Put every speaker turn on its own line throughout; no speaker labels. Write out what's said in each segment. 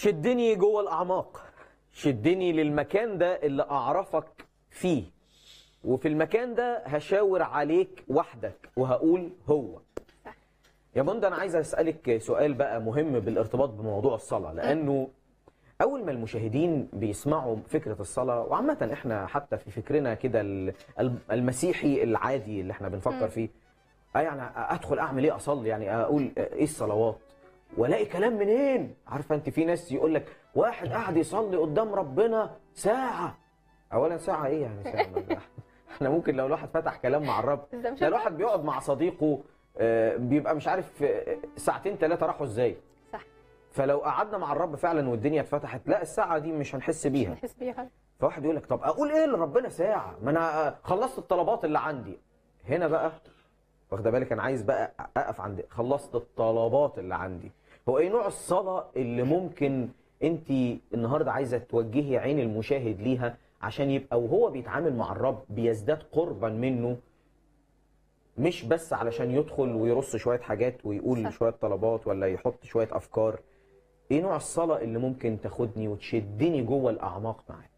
شدني جوه الاعماق شدني للمكان ده اللي اعرفك فيه وفي المكان ده هشاور عليك وحدك وهقول هو يا منى انا عايز اسالك سؤال بقى مهم بالارتباط بموضوع الصلاه لانه اول ما المشاهدين بيسمعوا فكره الصلاه وعامه احنا حتى في فكرنا كده ال- ال- المسيحي العادي اللي احنا بنفكر فيه اه يعني ادخل اعمل ايه اصلي يعني اقول ايه الصلوات والاقي كلام منين عارفه انت في ناس يقول لك واحد قاعد يصلي قدام ربنا ساعه اولا ساعه ايه يعني ساعه احنا ممكن لو الواحد فتح كلام مع الرب
ده مش
ده الواحد بيقعد مع صديقه آه، بيبقى مش عارف آه، ساعتين ثلاثه راحوا ازاي
صح
فلو قعدنا مع الرب فعلا والدنيا اتفتحت لا الساعه دي مش هنحس بيها
نحس بيها
فواحد يقول لك طب اقول ايه لربنا ساعه ما انا آه، خلصت الطلبات اللي عندي هنا بقى واخده بالك انا عايز بقى اقف عند خلصت الطلبات اللي عندي هو ايه نوع الصلاه اللي ممكن انت النهارده عايزه توجهي عين المشاهد ليها عشان يبقى وهو بيتعامل مع الرب بيزداد قربا منه مش بس علشان يدخل ويرص شويه حاجات ويقول
صح.
شويه طلبات ولا يحط شويه افكار ايه نوع الصلاه اللي ممكن تاخدني وتشدني جوه الاعماق معاه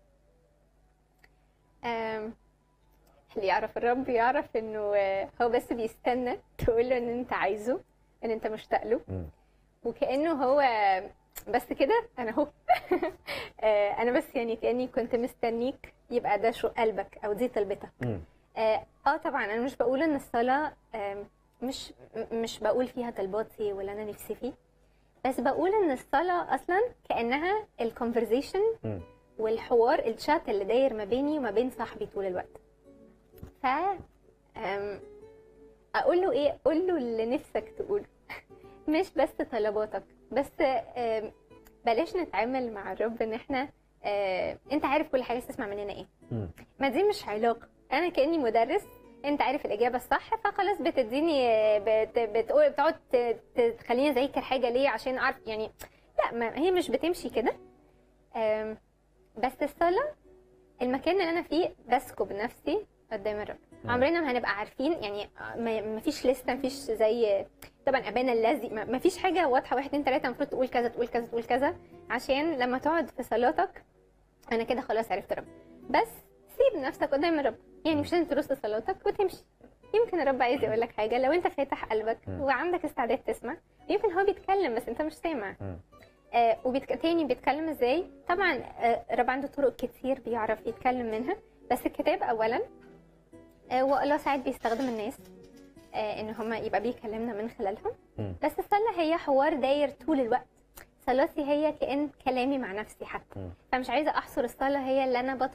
آم، اللي يعرف الرب يعرف انه آه، هو بس بيستنى تقول له ان انت عايزه ان انت مشتاق له
مم.
وكانه هو بس كده انا اهو آه، انا بس يعني كاني كنت مستنيك يبقى ده شو قلبك او دي طلبتك
مم.
اه آه طبعا انا مش بقول ان الصلاه آم، مش م- مش بقول فيها طلباتي ولا انا نفسي فيه بس بقول ان الصلاه اصلا كانها الكونفرزيشن
مم.
والحوار الشات اللي داير ما بيني وما بين صاحبي طول الوقت ف أم، اقول له ايه اقول له اللي نفسك تقوله مش بس طلباتك بس أم، بلاش نتعامل مع الرب ان احنا أه، انت عارف كل حاجه تسمع مننا ايه
مم.
ما دي مش علاقه انا كاني مدرس انت عارف الاجابه الصح فخلاص بتديني بت بتقول بتقعد ت- ت- تخليني اذاكر حاجه ليه عشان اعرف يعني لا ما هي مش بتمشي كده أم، بس الصلاه المكان اللي انا فيه بسكب نفسي قدام الرب
مم.
عمرنا ما هنبقى عارفين يعني ما ما فيش لسته ما فيش زي طبعا ابانا الذي ما ما فيش حاجه واضحه واحد اتنين تلاته المفروض تقول كذا تقول كذا تقول كذا عشان لما تقعد في صلاتك انا كده خلاص عرفت رب بس سيب نفسك قدام الرب يعني مش لازم ترص صلاتك وتمشي يمكن الرب عايز يقول لك حاجه لو انت فاتح قلبك
مم.
وعندك استعداد تسمع يمكن هو بيتكلم بس انت مش سامع
مم.
آه وبيتك... تاني بيتكلم ازاي طبعا آه الرب عنده طرق كتير بيعرف يتكلم منها بس الكتاب اولا آه والله ساعات بيستخدم الناس آه ان هم يبقى بيكلمنا من خلالهم
مم.
بس الصلاه هي حوار داير طول الوقت صلاتي هي كأن كلامي مع نفسي حتى
مم.
فمش عايزه احصر الصلاه هي اللي انا بدخل